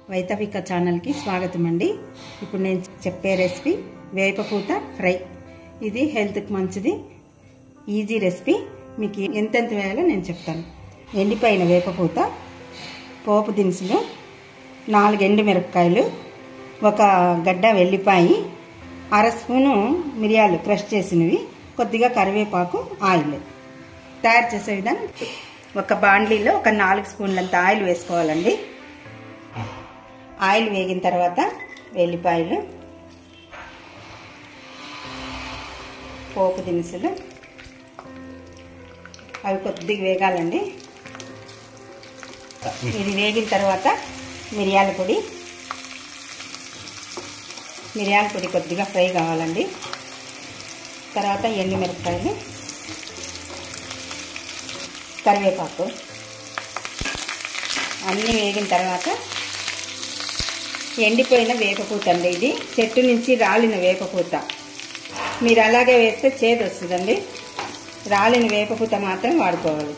వైతవిక ఛానల్కి స్వాగతం అండి ఇప్పుడు నేను చెప్పే రెసిపీ వేపపూత ఫ్రై ఇది హెల్త్కి మంచిది ఈజీ రెసిపీ మీకు ఎంతెంత వేయాలో నేను చెప్తాను ఎండిపోయిన వేపపూత పోపు దినుసులు నాలుగు ఎండు మిరపకాయలు ఒక గడ్డ వెల్లిపాయి అర స్పూను మిరియాలు క్రష్ చేసినవి కొద్దిగా కరివేపాకు ఆయిల్ తయారు చేసే విధానం ఒక బాండ్లీలో ఒక నాలుగు స్పూన్లంత ఆయిల్ వేసుకోవాలండి ఆయిల్ వేగిన తర్వాత వెల్లిపాయలు పోపు దినుసులు అవి కొద్దిగా వేగాలండి ఇది వేగిన తర్వాత మిరియాల పొడి మిరియాల పొడి కొద్దిగా ఫ్రై కావాలండి తర్వాత ఎండుమిరపకాయలు కరివేపాకు అన్నీ వేగిన తర్వాత ఎండిపోయిన వేపపూత అండి ఇది చెట్టు నుంచి రాలిన వేపపూత మీరు అలాగే వేస్తే చేదు వస్తుందండి రాలిన వేపపూత మాత్రం వాడుకోవాలి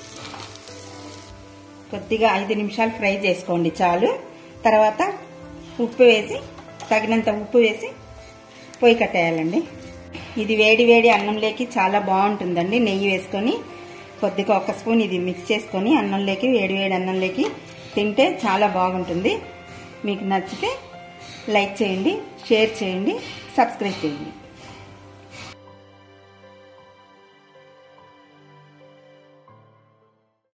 కొద్దిగా ఐదు నిమిషాలు ఫ్రై చేసుకోండి చాలు తర్వాత ఉప్పు వేసి తగినంత ఉప్పు వేసి పొయ్యి కట్టేయాలండి ఇది వేడి వేడి అన్నంలోకి చాలా బాగుంటుందండి నెయ్యి వేసుకొని కొద్దిగా ఒక స్పూన్ ఇది మిక్స్ చేసుకొని అన్నంలోకి వేడి వేడి అన్నంలోకి తింటే చాలా బాగుంటుంది మీకు నచ్చితే లైక్ చేయండి షేర్ చేయండి సబ్స్క్రైబ్ చేయండి